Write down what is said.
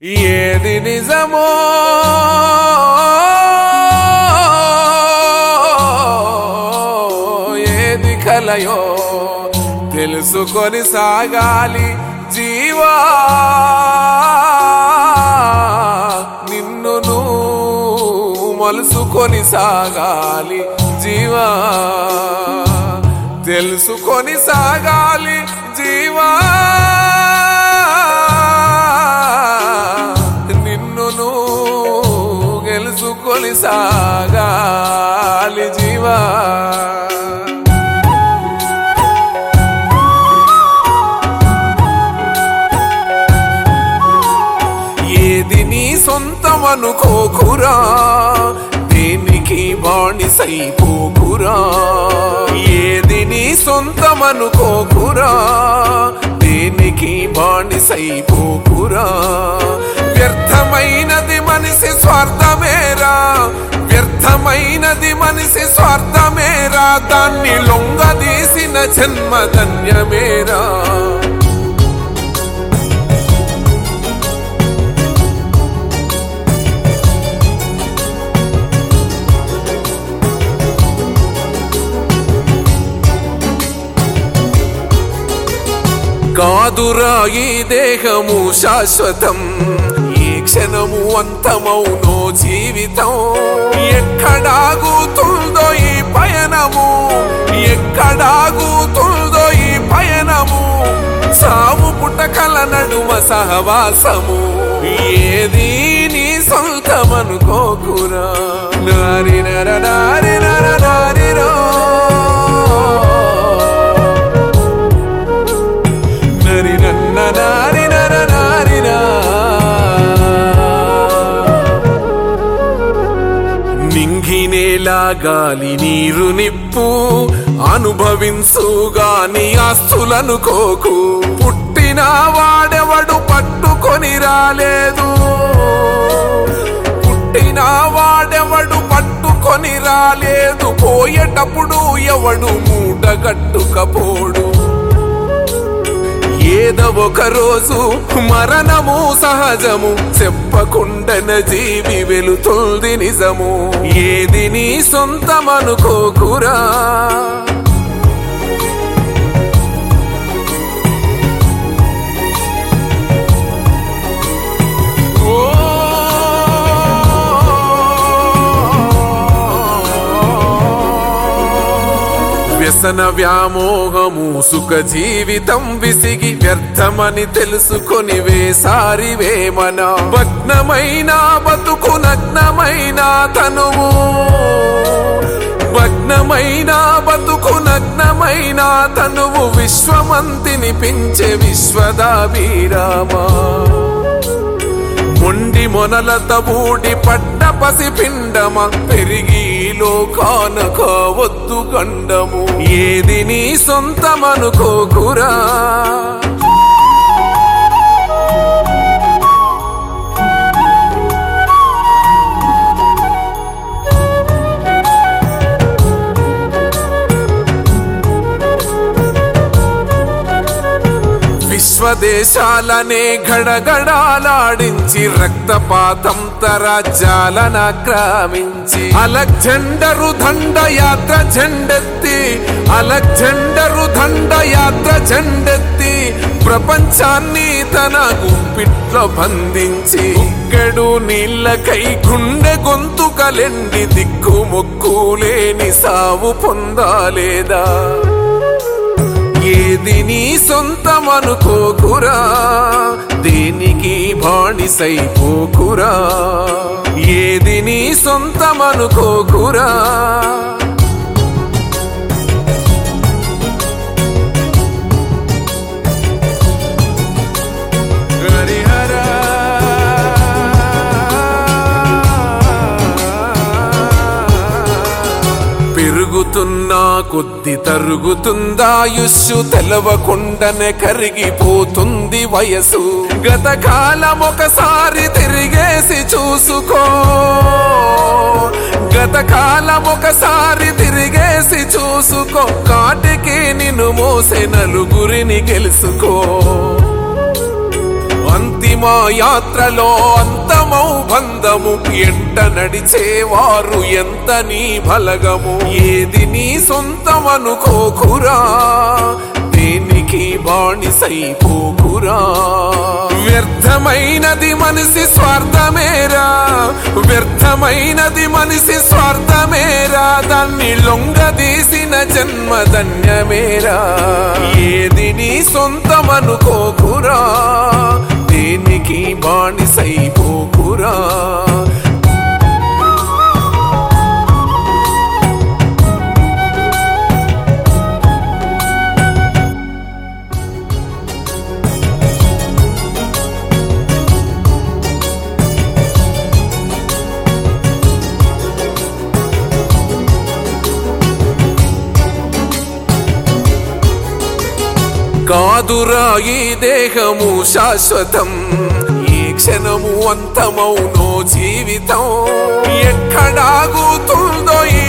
ఏది నిజమో ఏది కలయో తెలుసుకొని సాగాలి జీవా నిన్ను నువ్వు మలుసుకొని సాగాలి జీవా తెలుసుకొని సాగాలి జీవా నిన్ను నువ్వు గెలుసుకొని సాగాలి జీవా ఏది నీ సొంతమనుకోకురా దేనికి బాణిసైపోకురా ఏది నీ సొంతమనుకోకురా దేనికి బాణిసైపోకురా వ్యర్థమైనది మనిషి స్వార్థమేరా వ్యర్థమైనది మనిషి స్వార్థమేరా దాన్ని లొంగదీసిన జన్మ ధన్యమేరా కాదురా ఈ దేహము శాశ్వతం ఈ క్షణము అంతమౌనో జీవితం ఎక్కడాగుతుందో ఈ పయనము ఎక్కడాగుతుందో ఈ పయనము సాము పుట్టకల నడుమ సహవాసము ఏది నీ సొంతమనుకోకురా నారి నర నారి నర నారిరో నరి నన్న నారి నర నారినా నింగినేలా గాలి నీరు నిప్పు అనుభవించుగాని ఆస్తులనుకోకు పుట్టిన వాడెవడు పట్టుకొని రాలేదు పుట్టిన వాడెవడు పట్టుకొని రాలేదు పోయేటప్పుడు ఎవడు మూటగట్టుకపోడు ఏదో ఒక రోజు మరణము సహజము చెప్పకుండన జీవి వెలుతుంది నిజము ఏది నీ సొంతమనుకోకురా వ్యసన వ్యామోహము సుఖ జీవితం విసిగి వ్యర్థమని తెలుసుకొని వేసారి వేమన భగ్నమైన బతుకు నగ్నమైన తనువు భగ్నమైన బతుకు నగ్నమైన తనువు విశ్వమంతిని పించే విశ్వదాభిరామా మొండి మొనలత బూడి పట్ట పసిపిండమ పెరిగి లోకాన కావద్దు గండము ఏది నీ సొంతమనుకోకురా విశ్వదేశాలనే గడగడాలాడించి రక్తపాతం తరాజ్యాలనాక్రమించి అలెగ్జెండరు దండయాత్ర జెండెత్తి అలెగ్జెండరు దండయాత్ర జెండెత్తి ప్రపంచాన్ని తన గుప్పిట్లో బంధించి ఉక్కెడు నీళ్ళకై గుండె గొంతుకలెండి దిక్కు మొక్కులేని సావు పొందాలేదా ఏది నీ సొంతమనుకోకురా దేనికి బాణిసైపోకురా ఏది నీ సొంతమనుకోకురా హరిహరా పెరుగుతున్నా కొద్ది తరుగుతుందాయుష్యు తెలవకుండానే కరిగిపోతుంది వయసు గతకాలం ఒకసారి తిరిగేసి చూసుకో గతకాలం ఒకసారి తిరిగేసి చూసుకో కాటికి నిన్ను మోసే నలుగురిని గెలుసుకో అంతిమ యాత్రలో అంతమౌ బంధము ఎంట నడిచేవారు ఎంత నీ బలగము ఏది నీ సొంతమనుకోకురా దేనికి బాణిసైపోకురా వ్యర్థమైనది మనిషి స్వార్థమేరా వ్యర్థమైనది మనిషి స్వార్థమేరా దాన్ని లొంగదీసిన జన్మ ధన్యమేరా ఏది నీ సొంతమనుకోకురా దేనికి బాణిసైపోకురా కాదురా ఈ దేహము శాశ్వతం ఈ క్షణము అంతమౌనో జీవితం ఎక్కడాగుతుందో ఈ